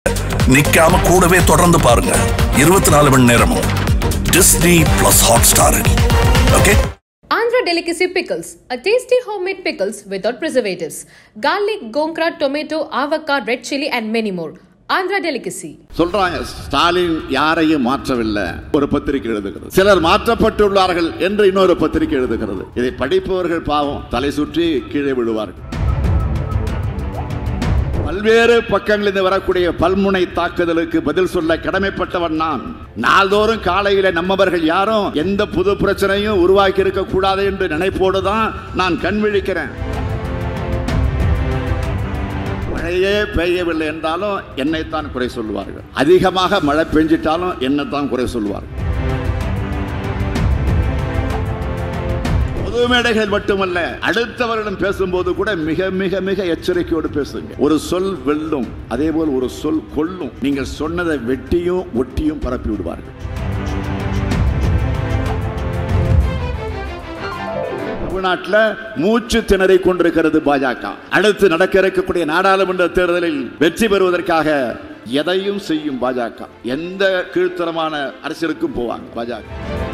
நிக்காம கூடவே தொடர்ந்து பாருங்க இருபத்தி நாலு மணி நேரமும் டிஸ்னி பிளஸ் ஹாட் ஸ்டாரில் okay Andhra Delicacy Pickles, a tasty homemade pickles without preservatives, garlic, gonkra, tomato, avocado, red chili, and many more. Andhra Delicacy. சொல்றாங்க ஸ்டாலின் யாரையும் மாற்றவில்லை ஒரு பத்திரிகை எழுதுகிறது சிலர் மாற்றப்பட்டுள்ளார்கள் என்று இன்னொரு பத்திரிகை எழுதுகிறது இதை படிப்பவர்கள் பாவம் தலை சுற்றி கீழே விழுவார்கள் பல்வேறு பக்கங்களிலிருந்து வரக்கூடிய பல்முனை தாக்குதலுக்கு பதில் சொல்ல கடமைப்பட்டவன் நான் நாள்தோறும் காலையில நம்மவர்கள் யாரும் எந்த புது பிரச்சனையும் உருவாக்கி இருக்க கூடாது என்று நினைப்போடு தான் நான் கண் விழிக்கிறேன் மழையே பெய்யவில்லை என்றாலும் என்னைத்தான் குறை சொல்லுவார்கள் அதிகமாக மழை பெஞ்சிட்டாலும் என்னைத்தான் குறை சொல்லுவார்கள் பொது மேடைகள் மட்டுமல்ல அடுத்தவரிடம் பேசும்போது கூட மிக மிக மிக எச்சரிக்கையோடு பேசுங்க ஒரு சொல் வெல்லும் அதே போல் ஒரு சொல் கொல்லும் நீங்கள் சொன்னதை வெட்டியும் ஒட்டியும் பரப்பி விடுவார்கள் தமிழ்நாட்டில் மூச்சு திணறி கொண்டிருக்கிறது பாஜக அடுத்து நடக்க இருக்கக்கூடிய நாடாளுமன்ற தேர்தலில் வெற்றி பெறுவதற்காக எதையும் செய்யும் பாஜக எந்த கீழ்த்தரமான அரசியலுக்கும் போவாங்க பாஜக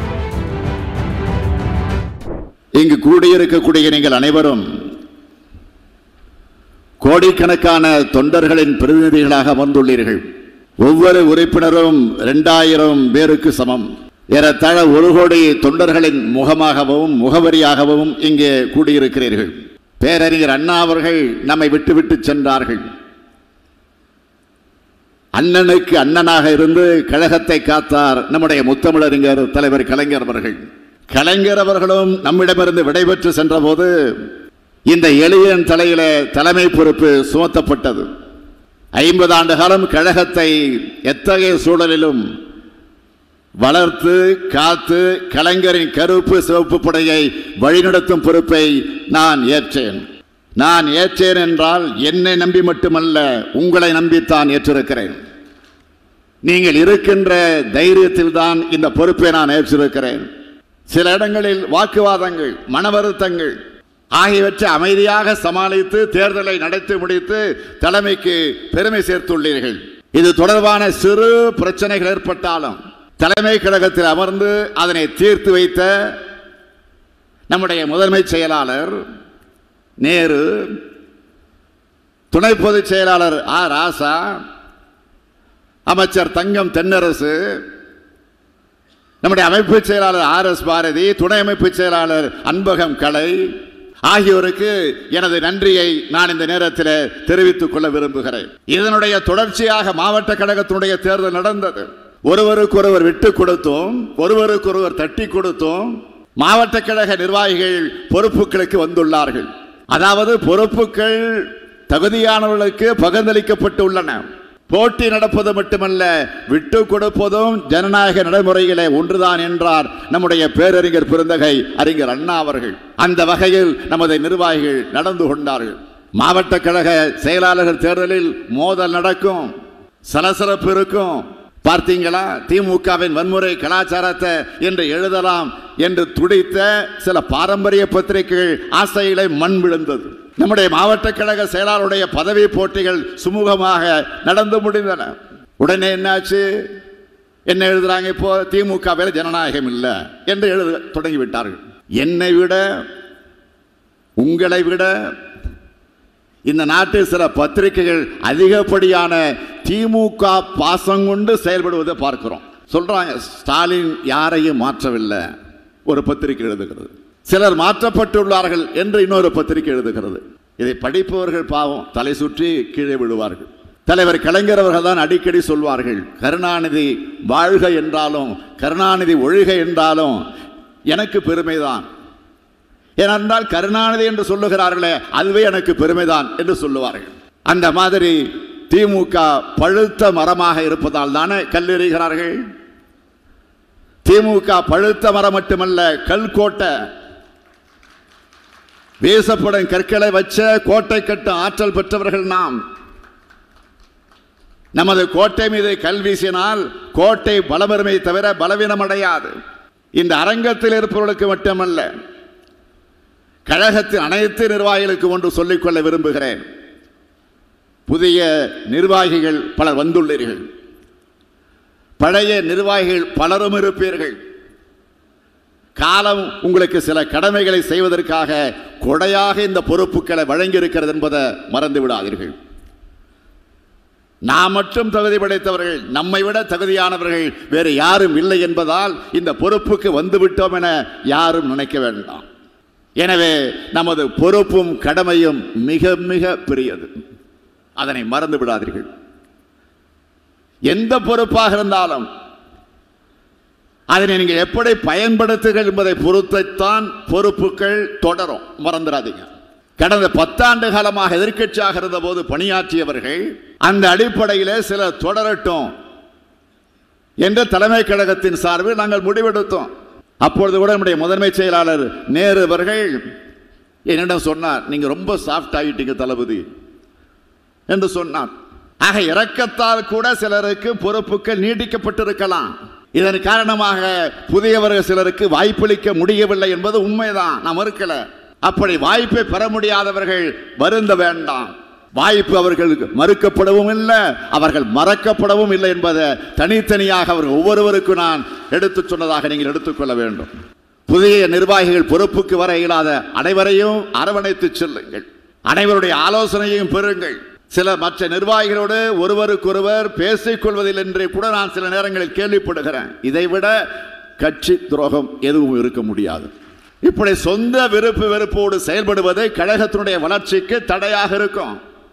இங்கு கூடியிருக்கக்கூடிய நீங்கள் அனைவரும் கோடிக்கணக்கான தொண்டர்களின் பிரதிநிதிகளாக வந்துள்ளீர்கள் ஒவ்வொரு உறுப்பினரும் இரண்டாயிரம் பேருக்கு சமம் ஏறத்தாழ ஒரு கோடி தொண்டர்களின் முகமாகவும் முகவரியாகவும் இங்கே கூடியிருக்கிறீர்கள் பேரறிஞர் அண்ணா அவர்கள் நம்மை விட்டுவிட்டு சென்றார்கள் அண்ணனுக்கு அண்ணனாக இருந்து கழகத்தை காத்தார் நம்முடைய முத்தமிழறிஞர் தலைவர் கலைஞர் அவர்கள் கலைஞர் அவர்களும் நம்மிடமிருந்து விடைபெற்று சென்றபோது இந்த எளியன் தலையில தலைமை பொறுப்பு சுமத்தப்பட்டது ஐம்பது ஆண்டு காலம் கழகத்தை எத்தகைய சூழலிலும் வளர்த்து காத்து கலைஞரின் கருப்பு சிவப்பு படையை வழிநடத்தும் பொறுப்பை நான் ஏற்றேன் நான் ஏற்றேன் என்றால் என்னை நம்பி மட்டுமல்ல உங்களை நம்பித்தான் ஏற்றிருக்கிறேன் நீங்கள் இருக்கின்ற தைரியத்தில் தான் இந்த பொறுப்பை நான் ஏற்றிருக்கிறேன் சில இடங்களில் வாக்குவாதங்கள் மன வருத்தங்கள் ஆகியவற்றை அமைதியாக சமாளித்து தேர்தலை நடத்தி முடித்து தலைமைக்கு பெருமை சேர்த்துள்ளீர்கள் இது தொடர்பான சிறு பிரச்சனைகள் ஏற்பட்டாலும் தலைமை கழகத்தில் அமர்ந்து அதனை தீர்த்து வைத்த நம்முடைய முதன்மை செயலாளர் நேரு துணை பொதுச் செயலாளர் ஆ ராசா அமைச்சர் தங்கம் தென்னரசு நம்முடைய அமைப்பு செயலாளர் ஆர் எஸ் பாரதி துணை அமைப்பு செயலாளர் அன்பகம் கலை ஆகியோருக்கு எனது நன்றியை நான் இந்த நேரத்தில் தெரிவித்துக் கொள்ள விரும்புகிறேன் இதனுடைய தொடர்ச்சியாக மாவட்ட கழகத்தினுடைய தேர்தல் நடந்தது ஒருவருக்கொருவர் விட்டு கொடுத்தோம் ஒருவருக்கொருவர் தட்டி கொடுத்தோம் மாவட்ட கழக நிர்வாகிகள் பொறுப்புகளுக்கு வந்துள்ளார்கள் அதாவது பொறுப்புகள் தகுதியானவர்களுக்கு பகிர்ந்தளிக்கப்பட்டு உள்ளன போட்டி நடப்பது மட்டுமல்ல விட்டு கொடுப்பதும் ஜனநாயக நடைமுறையிலே ஒன்றுதான் என்றார் நம்முடைய பேரறிஞர் பெருந்தகை அறிஞர் அண்ணா அவர்கள் அந்த வகையில் நமது நிர்வாகிகள் நடந்து கொண்டார்கள் மாவட்ட கழக செயலாளர்கள் தேர்தலில் மோதல் நடக்கும் சலசலப்பு இருக்கும் பார்த்தீங்களா திமுகவின் வன்முறை கலாச்சாரத்தை என்று எழுதலாம் என்று துடித்த சில பாரம்பரிய பத்திரிகைகள் ஆசைகளை மண் விழுந்தது நம்முடைய மாவட்ட கழக செயலாளருடைய பதவி போட்டிகள் சுமூகமாக நடந்து முடிந்தன உடனே என்னாச்சு என்ன எழுதுறாங்க இப்போ திமுகவில் ஜனநாயகம் இல்லை என்று எழுத தொடங்கிவிட்டார்கள் என்னை விட உங்களை விட இந்த நாட்டில் சில பத்திரிகைகள் அதிகப்படியான திமுக பாசம் கொண்டு செயல்படுவதை பார்க்கிறோம் சொல்றாங்க ஸ்டாலின் யாரையும் மாற்றவில்லை ஒரு பத்திரிகை எழுதுகிறது சிலர் மாற்றப்பட்டுள்ளார்கள் என்று இன்னொரு பத்திரிகை எழுதுகிறது இதை படிப்பவர்கள் பாவம் தலை சுற்றி கீழே விழுவார்கள் தலைவர் கலைஞர் அவர்கள் தான் அடிக்கடி சொல்வார்கள் கருணாநிதி வாழ்க என்றாலும் கருணாநிதி ஒழுக என்றாலும் எனக்கு பெருமைதான் ஏனென்றால் கருணாநிதி என்று சொல்லுகிறார்களே அதுவே எனக்கு பெருமைதான் என்று சொல்லுவார்கள் அந்த மாதிரி திமுக பழுத்த மரமாக இருப்பதால் தானே கல்லெறிகிறார்கள் திமுக பழுத்த மரம் மட்டுமல்ல கல் கோட்டை வீசப்படும் கற்களை வச்ச கோட்டை கட்டும் ஆற்றல் பெற்றவர்கள் நாம் நமது கோட்டை மீது கல் வீசினால் கோட்டை பலபெருமை தவிர பலவீனம் அடையாது இந்த அரங்கத்தில் இருப்பவர்களுக்கு மட்டுமல்ல கழகத்தின் அனைத்து நிர்வாகிகளுக்கு ஒன்று சொல்லிக்கொள்ள விரும்புகிறேன் புதிய நிர்வாகிகள் பலர் வந்துள்ளீர்கள் பழைய நிர்வாகிகள் பலரும் இருப்பீர்கள் காலம் உங்களுக்கு சில கடமைகளை செய்வதற்காக கொடையாக இந்த பொறுப்புகளை வழங்கியிருக்கிறது என்பதை மறந்து விடாதீர்கள் நாம் மட்டும் தகுதி படைத்தவர்கள் நம்மை விட தகுதியானவர்கள் வேறு யாரும் இல்லை என்பதால் இந்த பொறுப்புக்கு வந்துவிட்டோம் என யாரும் நினைக்க வேண்டாம் எனவே நமது பொறுப்பும் கடமையும் மிக மிக பெரியது அதனை மறந்து விடாதீர்கள் எந்த பொறுப்பாக இருந்தாலும் அதனை நீங்கள் எப்படி பயன்படுத்துகள் என்பதை பொறுத்துத்தான் பொறுப்புகள் தொடரும் மறந்துடாதீங்க கடந்த பத்தாண்டு காலமாக எதிர்க்கட்சியாக இருந்த போது பணியாற்றியவர்கள் அந்த அடிப்படையில் சிலர் தொடரட்டும் என்ற தலைமை கழகத்தின் சார்பில் நாங்கள் முடிவெடுத்தோம் அப்பொழுது கூட நம்முடைய முதன்மை செயலாளர் நேரு அவர்கள் என்னிடம் சொன்னார் நீங்க ரொம்ப சாஃப்ட் ஆகிட்டீங்க தளபதி என்று சொன்னார் ஆக இறக்கத்தால் கூட சிலருக்கு பொறுப்புகள் நீட்டிக்கப்பட்டிருக்கலாம் இதன் காரணமாக புதியவர்கள் சிலருக்கு வாய்ப்பளிக்க முடியவில்லை என்பது உண்மைதான் நான் மறுக்கல அப்படி வாய்ப்பை பெற முடியாதவர்கள் வருந்த வேண்டாம் வாய்ப்பு அவர்களுக்கு மறுக்கப்படவும் இல்லை அவர்கள் மறக்கப்படவும் இல்லை என்பதை தனித்தனியாக அவர்கள் ஒவ்வொருவருக்கும் நான் எடுத்துச் சொன்னதாக நீங்கள் எடுத்துக்கொள்ள வேண்டும் புதிய நிர்வாகிகள் பொறுப்புக்கு வர இயலாத அனைவரையும் அரவணைத்து செல்லுங்கள் அனைவருடைய ஆலோசனையையும் பெறுங்கள் சில மற்ற நிர்வாகிகளோடு ஒருவருக்கொருவர் பேசிக் கொள்வதில் என்று கூட நான் சில நேரங்களில் கேள்விப்படுகிறேன் இதைவிட கட்சி துரோகம் எதுவும் இருக்க முடியாது இப்படி சொந்த விருப்பு வெறுப்போடு செயல்படுவது கழகத்தினுடைய வளர்ச்சிக்கு தடையாக இருக்கும்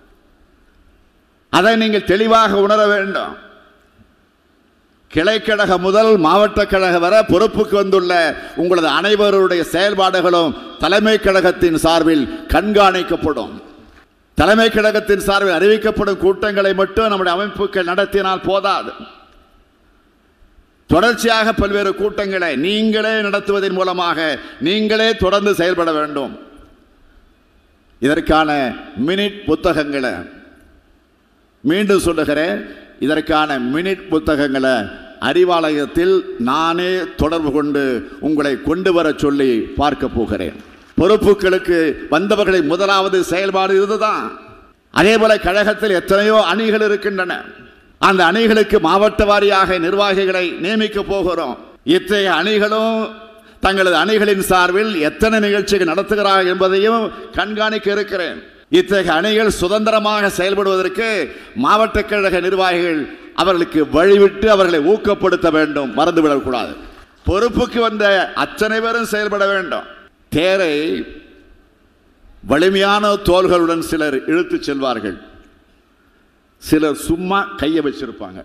அதை நீங்கள் தெளிவாக உணர வேண்டும் கிளைக்கழகம் முதல் மாவட்ட கழக வர பொறுப்புக்கு வந்துள்ள உங்களது அனைவருடைய செயல்பாடுகளும் தலைமை கழகத்தின் சார்பில் கண்காணிக்கப்படும் தலைமை கழகத்தின் சார்பில் அறிவிக்கப்படும் கூட்டங்களை மட்டும் நம்முடைய அமைப்புகள் நடத்தினால் போதாது தொடர்ச்சியாக பல்வேறு கூட்டங்களை நீங்களே நடத்துவதன் மூலமாக நீங்களே தொடர்ந்து செயல்பட வேண்டும் இதற்கான மினிட் புத்தகங்களை மீண்டும் சொல்லுகிறேன் இதற்கான மினிட் புத்தகங்களை அறிவாலயத்தில் நானே தொடர்பு கொண்டு உங்களை கொண்டு வர சொல்லி பார்க்க போகிறேன் பொறுப்புகளுக்கு வந்தவர்களை முதலாவது செயல்பாடு இதுதான் அதே போல கழகத்தில் எத்தனையோ அணிகள் இருக்கின்றன அந்த அணிகளுக்கு மாவட்ட வாரியாக நிர்வாகிகளை நியமிக்க போகிறோம் இத்தகைய அணிகளும் தங்களது அணிகளின் சார்பில் எத்தனை நிகழ்ச்சிகள் நடத்துகிறார்கள் என்பதையும் கண்காணிக்க இருக்கிறேன் இத்தகைய அணிகள் சுதந்திரமாக செயல்படுவதற்கு மாவட்ட கழக நிர்வாகிகள் அவர்களுக்கு வழிவிட்டு அவர்களை ஊக்கப்படுத்த வேண்டும் மறந்துவிடக்கூடாது பொறுப்புக்கு வந்த அத்தனை பேரும் செயல்பட வேண்டும் தேரை வலிமையான தோள்களுடன் சிலர் இழுத்துச் செல்வார்கள் சிலர் சும்மா கையை வச்சிருப்பாங்க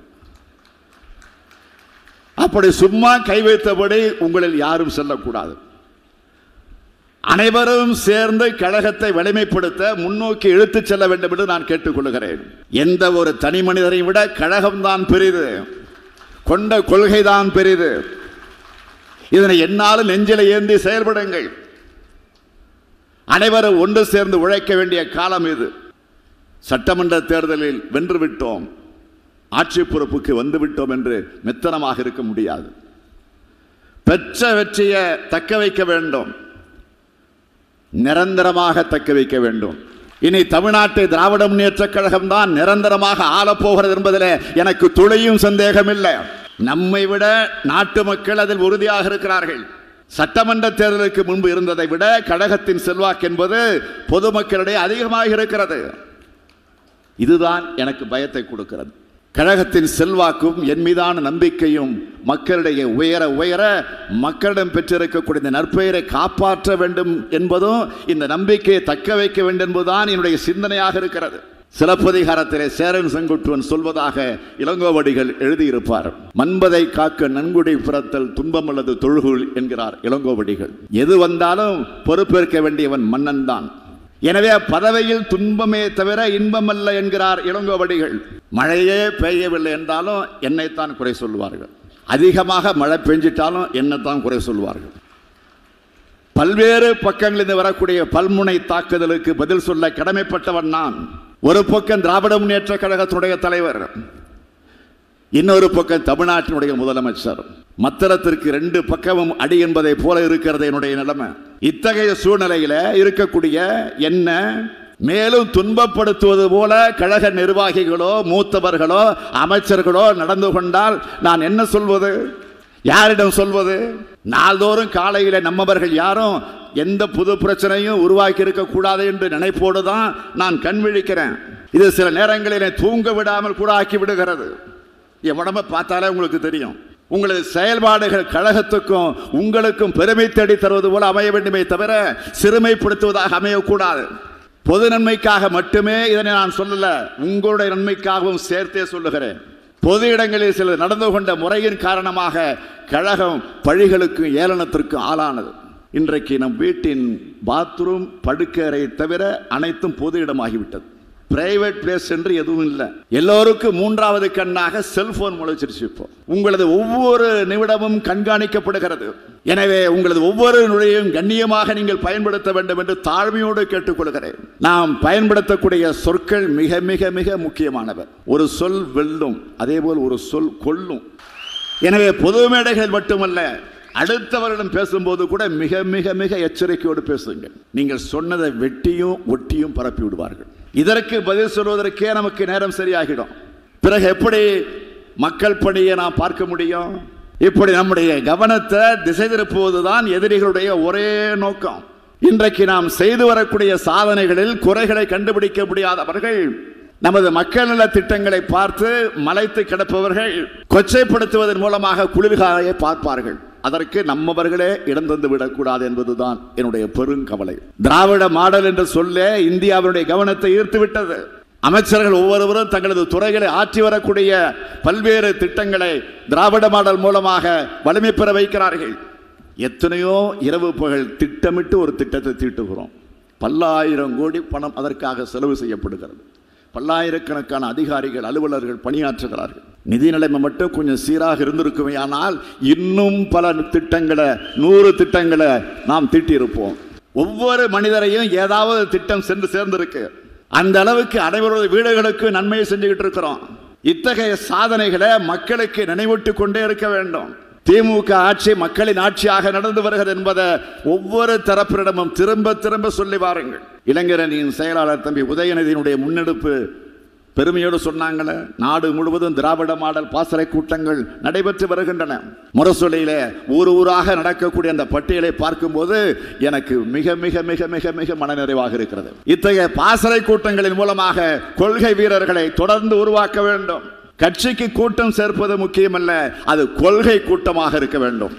அப்படி சும்மா கை வைத்தபடி உங்களில் யாரும் செல்லக்கூடாது அனைவரும் சேர்ந்து கழகத்தை வலிமைப்படுத்த முன்னோக்கி இழுத்துச் செல்ல வேண்டும் என்று நான் கேட்டுக்கொள்கிறேன் எந்த ஒரு தனி மனிதரையும் விட கழகம் தான் பெரிது கொண்ட கொள்கை தான் பெரிது இதனை என்னாலும் நெஞ்சில ஏந்தி செயல்படுங்கள் அனைவரும் ஒன்று சேர்ந்து உழைக்க வேண்டிய காலம் இது சட்டமன்ற தேர்தலில் வென்றுவிட்டோம் ஆட்சி பொறுப்புக்கு வந்துவிட்டோம் என்று மெத்தனமாக இருக்க முடியாது பெற்ற வெற்றியை தக்க வைக்க வேண்டும் நிரந்தரமாக தக்க வைக்க வேண்டும் இனி தமிழ்நாட்டை திராவிட முன்னேற்ற கழகம் தான் நிரந்தரமாக ஆளப்போகிறது என்பதில் எனக்கு துளியும் சந்தேகம் இல்லை நம்மை விட நாட்டு மக்கள் அதில் உறுதியாக இருக்கிறார்கள் சட்டமன்ற தேர்தலுக்கு முன்பு இருந்ததை விட கழகத்தின் செல்வாக்கு என்பது பொதுமக்களிடையே அதிகமாக இருக்கிறது இதுதான் எனக்கு பயத்தை கொடுக்கிறது கழகத்தின் செல்வாக்கும் என் மீதான நம்பிக்கையும் மக்களிடையே உயர உயர மக்களிடம் பெற்றிருக்கக்கூடிய இந்த நற்பெயரை காப்பாற்ற வேண்டும் என்பதும் இந்த நம்பிக்கையை தக்க வைக்க வேண்டும் என்பதுதான் என்னுடைய சிந்தனையாக இருக்கிறது சிலப்பதிகாரத்திலே சேரன் செங்குட்டுவன் சொல்வதாக இளங்கோவடிகள் எழுதியிருப்பார் மண்பதை காக்க நன்குடி பிறத்தல் துன்பம் அல்லது தொழுகுள் என்கிறார் இளங்கோவடிகள் எது வந்தாலும் பொறுப்பேற்க வேண்டியவன் மன்னன் தான் எனவே பதவியில் துன்பமே தவிர இன்பமல்ல என்கிறார் இளங்கோவடிகள் மழையே பெய்யவில்லை என்றாலும் என்னைத்தான் குறை சொல்வார்கள் அதிகமாக மழை பெஞ்சிட்டாலும் என்னைத்தான் குறை சொல்வார்கள் பல்வேறு பக்கங்களிலிருந்து வரக்கூடிய பல்முனை தாக்குதலுக்கு பதில் சொல்ல கடமைப்பட்டவன் நான் ஒரு பக்கம் திராவிட முன்னேற்ற கழகத்துடைய தலைவர் இன்னொரு பக்கம் தமிழ்நாட்டினுடைய முதலமைச்சர் மத்திரத்திற்கு ரெண்டு பக்கமும் அடி என்பதை போல இருக்கிறது என்னுடைய நிலைமை இத்தகைய சூழ்நிலையில இருக்கக்கூடிய என்ன மேலும் துன்பப்படுத்துவது போல கழக நிர்வாகிகளோ மூத்தவர்களோ அமைச்சர்களோ நடந்து கொண்டால் நான் என்ன சொல்வது யாரிடம் சொல்வது நாள்தோறும் காலையில் நம்மவர்கள் யாரும் எந்த புது பிரச்சனையும் உருவாக்கி இருக்க கூடாது என்று நினைப்போடு தான் நான் கண் விழிக்கிறேன் இது சில நேரங்களில் தூங்க விடாமல் கூட ஆக்கி விடுகிறது என் உடம்ப பார்த்தாலே உங்களுக்கு தெரியும் உங்களது செயல்பாடுகள் கழகத்துக்கும் உங்களுக்கும் பெருமை தேடி தருவது போல அமைய வேண்டுமே தவிர சிறுமைப்படுத்துவதாக அமையக்கூடாது பொது நன்மைக்காக மட்டுமே இதனை நான் சொல்லல உங்களுடைய நன்மைக்காகவும் சேர்த்தே சொல்லுகிறேன் பொது இடங்களில் சிலர் நடந்து கொண்ட முறையின் காரணமாக கழகம் பழிகளுக்கும் ஏளனத்திற்கும் ஆளானது இன்றைக்கு நம் வீட்டின் பாத்ரூம் படுக்கறை தவிர அனைத்தும் பொது இடமாகிவிட்டது பிரைவேட் பிளேஸ் என்று எதுவும் இல்லை எல்லோருக்கும் மூன்றாவது கண்ணாக செல்போன் முளைச்சிருச்சு இப்போ உங்களது ஒவ்வொரு நிமிடமும் கண்காணிக்கப்படுகிறது எனவே உங்களது ஒவ்வொரு நுழையும் கண்ணியமாக நீங்கள் பயன்படுத்த வேண்டும் என்று தாழ்மையோடு கேட்டுக்கொள்கிறேன் நாம் பயன்படுத்தக்கூடிய சொற்கள் மிக மிக மிக முக்கியமானவை ஒரு சொல் வெல்லும் அதே போல் ஒரு சொல் கொல்லும் எனவே பொது மேடைகள் மட்டுமல்ல அடுத்தவரிடம் பேசும்போது கூட மிக மிக மிக எச்சரிக்கையோடு பேசுங்கள் நீங்கள் சொன்னதை வெட்டியும் ஒட்டியும் பரப்பி விடுவார்கள் இதற்கு பதில் சொல்வதற்கே நமக்கு நேரம் சரியாகிடும் பிறகு எப்படி மக்கள் பணியை நாம் பார்க்க முடியும் இப்படி நம்முடைய கவனத்தை திசை திருப்புவதுதான் எதிரிகளுடைய ஒரே நோக்கம் இன்றைக்கு நாம் செய்து வரக்கூடிய சாதனைகளில் குறைகளை கண்டுபிடிக்க முடியாதவர்கள் நமது மக்கள் நல திட்டங்களை பார்த்து மலைத்து கிடப்பவர்கள் கொச்சைப்படுத்துவதன் மூலமாக குளிர்காயை பார்ப்பார்கள் அதற்கு நம்மவர்களே இடம் தந்து விடக்கூடாது என்பதுதான் என்னுடைய பெருங்கவலை திராவிட மாடல் என்று சொல்ல இந்தியாவினுடைய கவனத்தை ஈர்த்து விட்டது அமைச்சர்கள் ஒவ்வொருவரும் தங்களது துறைகளை ஆற்றி வரக்கூடிய பல்வேறு திட்டங்களை திராவிட மாடல் மூலமாக வலிமை பெற வைக்கிறார்கள் எத்தனையோ இரவு பகல் திட்டமிட்டு ஒரு திட்டத்தை தீட்டுகிறோம் பல்லாயிரம் கோடி பணம் அதற்காக செலவு செய்யப்படுகிறது பல்லாயிரக்கணக்கான அதிகாரிகள் அலுவலர்கள் பணியாற்றுகிறார்கள் நிதி நிலைமை மட்டும் கொஞ்சம் சீராக இருந்திருக்குமே ஆனால் இன்னும் பல திட்டங்களை நூறு திட்டங்களை நாம் தீட்டியிருப்போம் ஒவ்வொரு மனிதரையும் ஏதாவது திட்டம் சென்று சேர்ந்திருக்கு அந்த அளவுக்கு அனைவரது வீடுகளுக்கு நன்மையை செஞ்சுக்கிட்டு இருக்கிறோம் இத்தகைய சாதனைகளை மக்களுக்கு நினைவூட்டி கொண்டே இருக்க வேண்டும் திமுக ஆட்சி மக்களின் ஆட்சியாக நடந்து வருகிறது என்பதை ஒவ்வொரு தரப்பினரிடமும் திரும்ப திரும்ப சொல்லி வாருங்கள் இளைஞரணியின் செயலாளர் தம்பி உதயநிதியினுடைய முன்னெடுப்பு பெருமையோடு சொன்னாங்களே நாடு முழுவதும் திராவிட மாடல் பாசறை கூட்டங்கள் நடைபெற்று வருகின்றன முரசொலியில ஊர் ஊராக நடக்கக்கூடிய அந்த பட்டியலை பார்க்கும்போது எனக்கு மிக மிக மிக மிக மிக மனநிறைவாக இருக்கிறது இத்தகைய பாசறை கூட்டங்களின் மூலமாக கொள்கை வீரர்களை தொடர்ந்து உருவாக்க வேண்டும் கட்சிக்கு கூட்டம் சேர்ப்பது முக்கியமல்ல அது கொள்கை கூட்டமாக இருக்க வேண்டும்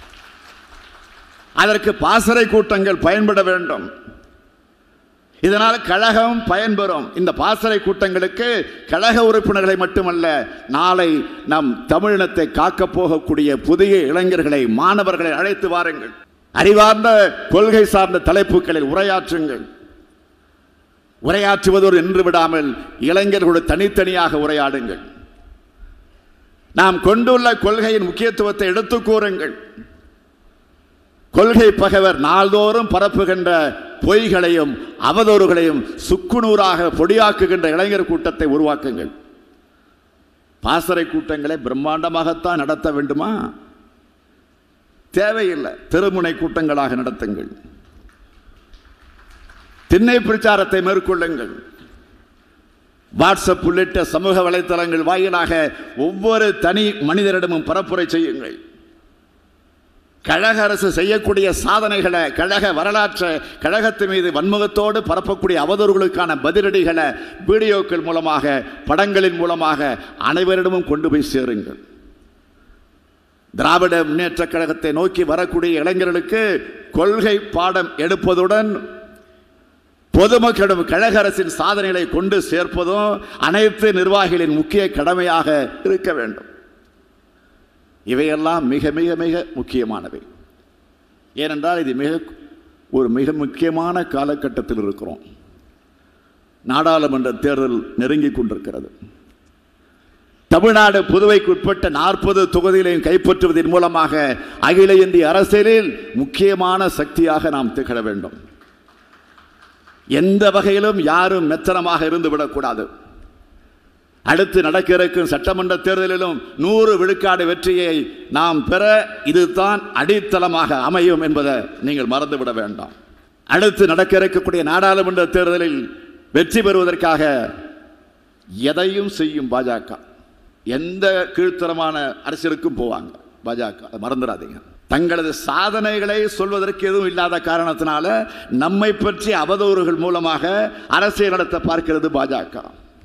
அதற்கு பாசறை கூட்டங்கள் பயன்பட வேண்டும் இதனால் கழகம் பயன்பெறும் இந்த பாசறை கூட்டங்களுக்கு கழக உறுப்பினர்களை மட்டுமல்ல நாளை நம் தமிழினத்தை காக்கப் போகக்கூடிய புதிய இளைஞர்களை மாணவர்களை அழைத்து வாருங்கள் அறிவார்ந்த கொள்கை சார்ந்த தலைப்புகளில் உரையாற்றுங்கள் உரையாற்றுவதோடு நின்று விடாமல் இளைஞர்களோடு தனித்தனியாக உரையாடுங்கள் நாம் கொண்டுள்ள கொள்கையின் முக்கியத்துவத்தை எடுத்து கூறுங்கள் கொள்கை பகைவர் நாள்தோறும் பரப்புகின்ற பொய்களையும் அவதூறுகளையும் சுக்குநூறாக பொடியாக்குகின்ற இளைஞர் கூட்டத்தை உருவாக்குங்கள் பாசறை கூட்டங்களை பிரம்மாண்டமாகத்தான் நடத்த வேண்டுமா தேவையில்லை திருமுனை கூட்டங்களாக நடத்துங்கள் திண்ணை பிரச்சாரத்தை மேற்கொள்ளுங்கள் வாட்ஸ்அப் உள்ளிட்ட சமூக வலைத்தளங்கள் வாயிலாக ஒவ்வொரு தனி மனிதரிடமும் பரப்புரை செய்யுங்கள் கழக அரசு செய்யக்கூடிய சாதனைகளை கழக வரலாற்றை கழகத்து மீது வன்முகத்தோடு பரப்பக்கூடிய அவதூறுகளுக்கான பதிலடிகளை வீடியோக்கள் மூலமாக படங்களின் மூலமாக அனைவரிடமும் கொண்டு போய் சேருங்கள் திராவிட முன்னேற்ற கழகத்தை நோக்கி வரக்கூடிய இளைஞர்களுக்கு கொள்கை பாடம் எடுப்பதுடன் பொதுமக்களிடம் கழக அரசின் சாதனைகளை கொண்டு சேர்ப்பதும் அனைத்து நிர்வாகிகளின் முக்கிய கடமையாக இருக்க வேண்டும் இவையெல்லாம் மிக மிக மிக முக்கியமானவை ஏனென்றால் இது மிக ஒரு மிக முக்கியமான காலகட்டத்தில் இருக்கிறோம் நாடாளுமன்ற தேர்தல் நெருங்கி கொண்டிருக்கிறது தமிழ்நாடு புதுவைக்கு உட்பட்ட நாற்பது தொகுதிகளையும் கைப்பற்றுவதன் மூலமாக அகில இந்திய அரசியலில் முக்கியமான சக்தியாக நாம் திகழ வேண்டும் எந்த வகையிலும் யாரும் மெத்தனமாக இருந்து விடக்கூடாது அடுத்து நடக்க இருக்கும் சட்டமன்ற தேர்தலிலும் நூறு விழுக்காடு வெற்றியை நாம் பெற இதுதான் அடித்தளமாக அமையும் என்பதை நீங்கள் மறந்துவிட வேண்டாம் அடுத்து நடக்க இருக்கக்கூடிய நாடாளுமன்ற தேர்தலில் வெற்றி பெறுவதற்காக எதையும் செய்யும் பாஜக எந்த கீழ்த்தரமான அரசியலுக்கும் போவாங்க பாஜக அதை மறந்துடாதீங்க தங்களது சாதனைகளை சொல்வதற்கு எதுவும் இல்லாத காரணத்தினால நம்மை பற்றி அவதூறுகள் மூலமாக அரசியல் நடத்த பார்க்கிறது பாஜக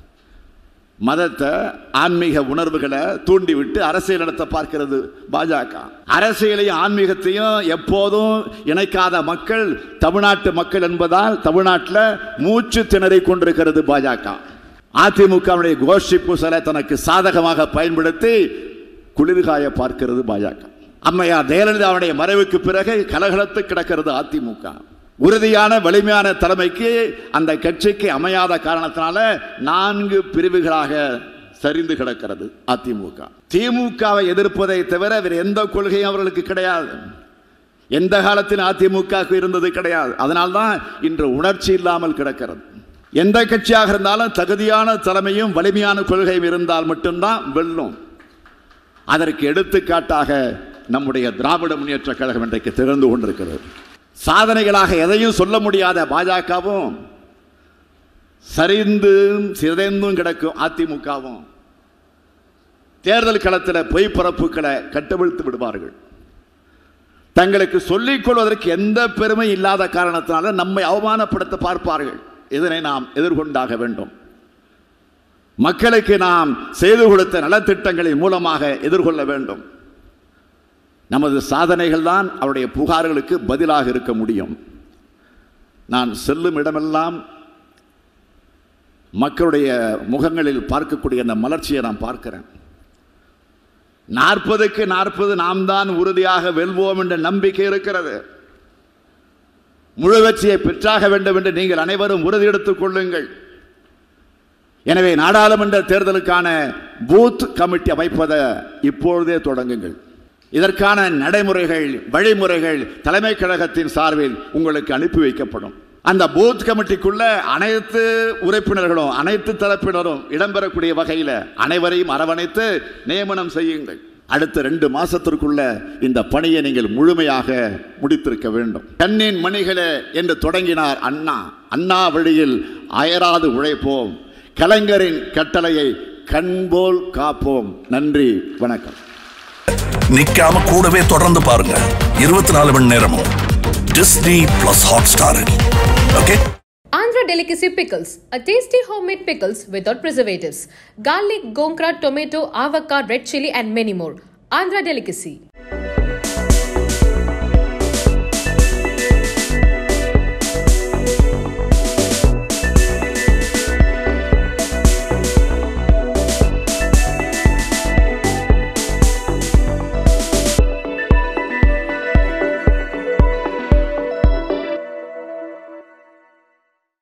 மதத்தை ஆன்மீக உணர்வுகளை தூண்டிவிட்டு அரசியல் நடத்த பார்க்கிறது பாஜக அரசியலையும் ஆன்மீகத்தையும் எப்போதும் இணைக்காத மக்கள் தமிழ்நாட்டு மக்கள் என்பதால் தமிழ்நாட்டில் மூச்சு திணறிக் கொண்டிருக்கிறது பாஜக அதிமுகவுடைய கோஷ்டி பூசலை தனக்கு சாதகமாக பயன்படுத்தி குளிர்காய பார்க்கிறது பாஜக அம்மையார் ஜெயலலிதாவுடைய மறைவுக்கு பிறகு கலகலத்து கிடக்கிறது அதிமுக உறுதியான வலிமையான தலைமைக்கு அந்த கட்சிக்கு அமையாத காரணத்தினால நான்கு பிரிவுகளாக சரிந்து கிடக்கிறது அதிமுக திமுகவை எதிர்ப்பதை தவிர வேறு எந்த கொள்கையும் அவர்களுக்கு கிடையாது எந்த காலத்தில் அதிமுக இருந்தது கிடையாது அதனால்தான் இன்று உணர்ச்சி இல்லாமல் கிடக்கிறது எந்த கட்சியாக இருந்தாலும் தகுதியான தலைமையும் வலிமையான கொள்கையும் இருந்தால் மட்டும்தான் வெல்லும் அதற்கு எடுத்துக்காட்டாக நம்முடைய திராவிட முன்னேற்ற கழகம் இன்றைக்கு திகழ்ந்து கொண்டிருக்கிறது சாதனைகளாக எதையும் சொல்ல முடியாத பாஜகவும் சரிந்தும் சிதைந்தும் கிடக்கும் அதிமுகவும் தேர்தல் களத்தில் பொய் பரப்புகளை கட்டவிழ்த்து விடுவார்கள் தங்களுக்கு சொல்லிக் கொள்வதற்கு எந்த பெருமை இல்லாத காரணத்தினால நம்மை அவமானப்படுத்த பார்ப்பார்கள் இதனை நாம் எதிர்கொண்டாக வேண்டும் மக்களுக்கு நாம் செய்து கொடுத்த நலத்திட்டங்களின் மூலமாக எதிர்கொள்ள வேண்டும் நமது சாதனைகள் தான் அவருடைய புகார்களுக்கு பதிலாக இருக்க முடியும் நான் செல்லும் இடமெல்லாம் மக்களுடைய முகங்களில் பார்க்கக்கூடிய அந்த மலர்ச்சியை நான் பார்க்கிறேன் நாற்பதுக்கு நாற்பது நாம் தான் உறுதியாக வெல்வோம் என்ற நம்பிக்கை இருக்கிறது முழு வெற்றியை பெற்றாக வேண்டும் என்று நீங்கள் அனைவரும் உறுதி எடுத்துக் கொள்ளுங்கள் எனவே நாடாளுமன்ற தேர்தலுக்கான பூத் கமிட்டி அமைப்பதை இப்பொழுதே தொடங்குங்கள் இதற்கான நடைமுறைகள் வழிமுறைகள் தலைமை கழகத்தின் சார்பில் உங்களுக்கு அனுப்பி வைக்கப்படும் அந்த பூத் கமிட்டிக்குள்ள அனைத்து உறுப்பினர்களும் அனைத்து தரப்பினரும் இடம்பெறக்கூடிய வகையில் அனைவரையும் அரவணைத்து நியமனம் செய்யுங்கள் அடுத்த ரெண்டு மாசத்திற்குள்ள இந்த பணியை நீங்கள் முழுமையாக முடித்திருக்க வேண்டும் கண்ணின் மணிகளே என்று தொடங்கினார் அண்ணா அண்ணா வழியில் அயராது உழைப்போம் கலைஞரின் கட்டளையை கண்போல் காப்போம் நன்றி வணக்கம் நிக்காம கூடவே தொடர்ந்து பாருங்க இருபத்தி நாலு மணி நேரமும் டிஸ்னி பிளஸ் ஹாட் ஸ்டாரில் okay Andhra Delicacy Pickles, a tasty homemade pickles without preservatives. Garlic, gomkra, tomato, avocado, red chili, and many more. Andhra Delicacy.